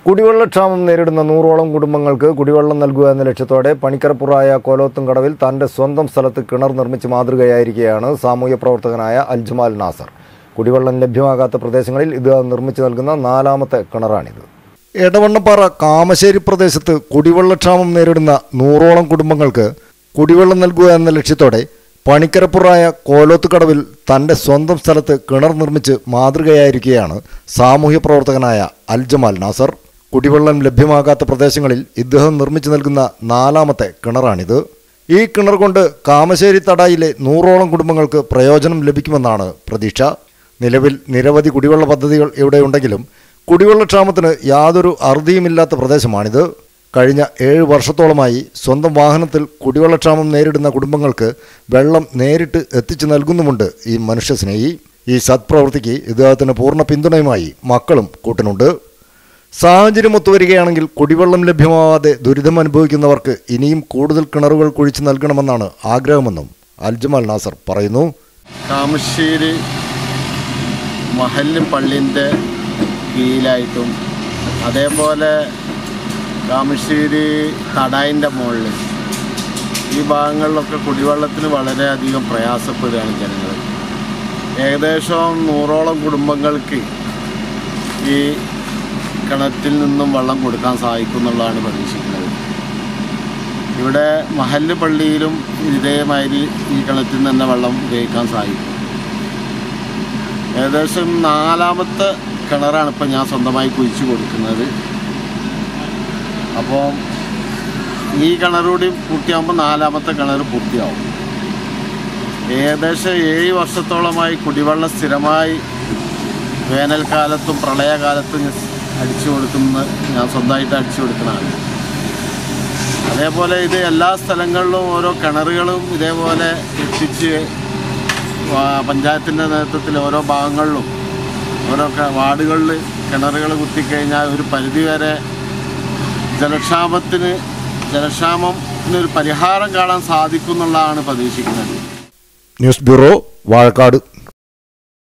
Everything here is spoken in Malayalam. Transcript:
കുടിവെള്ളക്ഷാമം നേരിടുന്ന നൂറോളം കുടുംബങ്ങൾക്ക് കുടിവെള്ളം നൽകുക എന്ന ലക്ഷ്യത്തോടെ പണിക്കരപ്പുറായ കോലോത്തും കടവിൽ തന്റെ സ്വന്തം സ്ഥലത്ത് കിണർ നിർമ്മിച്ച് മാതൃകയായിരിക്കുകയാണ് സാമൂഹ്യ പ്രവർത്തകനായ അൽജമാൽ നാസർ കുടിവെള്ളം ലഭ്യമാകാത്ത പ്രദേശങ്ങളിൽ ഇത് നിർമ്മിച്ചു നൽകുന്ന നാലാമത്തെ കിണറാണിത് എടവണ്ണപ്പാറ കാമശ്ശേരി പ്രദേശത്ത് കുടിവെള്ളക്ഷാമം നേരിടുന്ന നൂറോളം കുടുംബങ്ങൾക്ക് കുടിവെള്ളം നൽകുക എന്ന ലക്ഷ്യത്തോടെ പണിക്കരപ്പുറായ കോലോത്തുകടവിൽ തന്റെ സ്വന്തം സ്ഥലത്ത് കിണർ നിർമ്മിച്ച് മാതൃകയായിരിക്കുകയാണ് സാമൂഹ്യ പ്രവർത്തകനായ അൽജമാൽ നാസർ കുടിവെള്ളം ലഭ്യമാകാത്ത പ്രദേശങ്ങളിൽ ഇദ്ദേഹം നിർമ്മിച്ചു നൽകുന്ന നാലാമത്തെ കിണറാണിത് ഈ കിണർ കൊണ്ട് കാമശ്ശേരി തടായിലെ നൂറോളം കുടുംബങ്ങൾക്ക് പ്രയോജനം ലഭിക്കുമെന്നാണ് പ്രതീക്ഷ നിലവിൽ നിരവധി കുടിവെള്ള പദ്ധതികൾ ഇവിടെയുണ്ടെങ്കിലും കുടിവെള്ളക്ഷാമത്തിന് യാതൊരു അറുതിയുമില്ലാത്ത പ്രദേശമാണിത് കഴിഞ്ഞ ഏഴ് വർഷത്തോളമായി സ്വന്തം വാഹനത്തിൽ കുടിവെള്ളക്ഷാമം നേരിടുന്ന കുടുംബങ്ങൾക്ക് വെള്ളം നേരിട്ട് എത്തിച്ചു നൽകുന്നുമുണ്ട് ഈ മനുഷ്യസ്നേഹി ഈ സത്പ്രവൃത്തിക്ക് ഇദ്ദേഹത്തിന് പൂർണ്ണ പിന്തുണയുമായി മക്കളും കൂട്ടിനുണ്ട് സാഹചര്യം ഒത്തുവരികയാണെങ്കിൽ കുടിവെള്ളം ലഭ്യമാവാതെ ദുരിതം അനുഭവിക്കുന്നവർക്ക് ഇനിയും കൂടുതൽ കിണറുകൾ കുഴിച്ചു നൽകണമെന്നാണ് ആഗ്രഹമെന്നും അൽജമാൽ നാസർ പറയുന്നു താമശ്ശേരി മഹല്ല് പള്ളിൻ്റെ കീഴിലായിട്ടും അതേപോലെ താമശ്ശേരി തടായിൻ്റെ മുകളിൽ ഈ ഭാഗങ്ങളിലൊക്കെ കുടിവെള്ളത്തിന് വളരെയധികം പ്രയാസപ്പെടുകയാണ് ജനങ്ങൾ ഏകദേശം നൂറോളം കുടുംബങ്ങൾക്ക് ഈ കിണറ്റിൽ നിന്നും വെള്ളം കൊടുക്കാൻ സാധിക്കും എന്നുള്ളതാണ് പ്രതീക്ഷിക്കുന്നത് ഇവിടെ മഹല്ല് പള്ളിയിലും ഇതേമാതിരി ഈ കിണറ്റിൽ നിന്ന് തന്നെ വെള്ളം ഉപയോഗിക്കാൻ സാധിക്കും ഏകദേശം നാലാമത്തെ കിണറാണ് ഇപ്പം ഞാൻ സ്വന്തമായി കുഴിച്ചു കൊടുക്കുന്നത് അപ്പോൾ ഈ കിണറുകൂടി പൂർത്തിയാകുമ്പോൾ നാലാമത്തെ കിണർ പൂർത്തിയാവും ഏകദേശം ഏഴ് വർഷത്തോളമായി കുടിവെള്ളം സ്ഥിരമായി വേനൽക്കാലത്തും പ്രളയകാലത്തും ഞാൻ അടിച്ചു കൊടുക്കുന്ന ഞാൻ സ്വന്തമായിട്ട് അടിച്ചു കൊടുക്കുന്നതാണ് അതേപോലെ ഇത് എല്ലാ സ്ഥലങ്ങളിലും ഓരോ കിണറുകളും ഇതേപോലെ എത്തിച്ച് വാ- പഞ്ചായത്തിൻ്റെ നേതൃത്വത്തിൽ ഓരോ ഭാഗങ്ങളിലും ഓരോ ക- വാർഡുകളിൽ കിണറുകൾ കുത്തിക്കഴിഞ്ഞാൽ ഒരു പരിധിവരെ ജലക്ഷാമത്തിന് ജലക്ഷാമത്തിനൊരു പരിഹാരം കാണാൻ സാധിക്കും എന്നുള്ളതാണ് പ്രതീക്ഷിക്കുന്നത് ന്യൂസ് ബ്യൂറോ വാഴക്കാട്